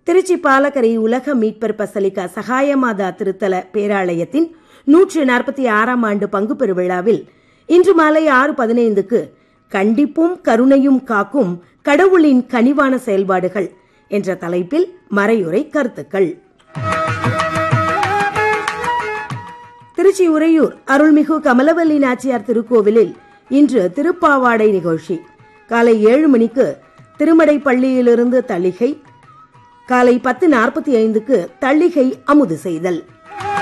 திருச்சி பாலக்கரை உலக மீட்பர் பசலிகா சகாயமாதா திருத்தல பேராலயத்தின் நூற்று நாற்பத்தி ஆறாம் ஆண்டு பங்கு பெருவிழாவில் இன்று மாலை ஆறு பதினைந்துக்கு கண்டிப்பும் கருணையும் காக்கும் கடவுளின் கனிவான செயல்பாடுகள் என்ற தலைப்பில் மறையுரை கருத்துக்கள் திருச்சி உறையூர் அருள்மிகு கமலவல்லி நாச்சியார் திருக்கோவிலில் இன்று திருப்பாவாடை நிகழ்ச்சி காலை ஏழு மணிக்கு திருமடை பள்ளியிலிருந்து தளிகை காலை பத்து நாற்பத்தி ஐந்துக்கு தள்ளிகை அமுது செய்தல்